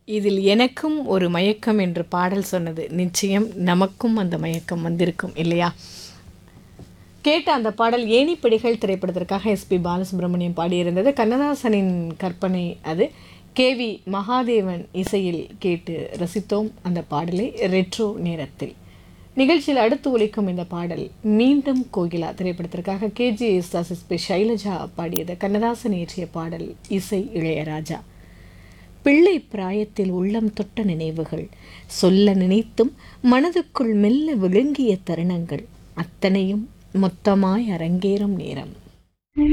இதில் எனக்கும் ஒரு மயக்கம் என்று பாடல் சொன்னது நிச்சயம் நமக்கும் அந்த மயக்கம் வந்திருக்கும் இல்லையா கேட்ட அந்த பாடல் ஏணிப்படிகள் திரைப்படத்திற்காக எஸ்பி பாலசுப்ரமணியம் பாடியிருந்தது கண்ணதாசனின் கற்பனை அது கேவி மகாதேவன் இசையில் கேட்டு ரசித்தோம் அந்த பாடலை ரெட்ரோ நேரத்தில் நிகழ்ச்சியில் அடுத்து ஒலிக்கும் இந்த பாடல் மீண்டும் கோகிலா திரைப்படத்திற்காக கேஜி எஸ்தாஸ் எஸ்பி சைலஜா பாடியது கண்ணதாசன் இயற்றிய பாடல் இசை இளையராஜா பிள்ளை பிராயத்தில் உள்ளம் தொட்ட நினைவுகள் சொல்ல நினைத்தும் மனதுக்குள் மெல்ல விழுங்கிய தருணங்கள் அத்தனையும் மொத்தமாய் அரங்கேறும் நேரம்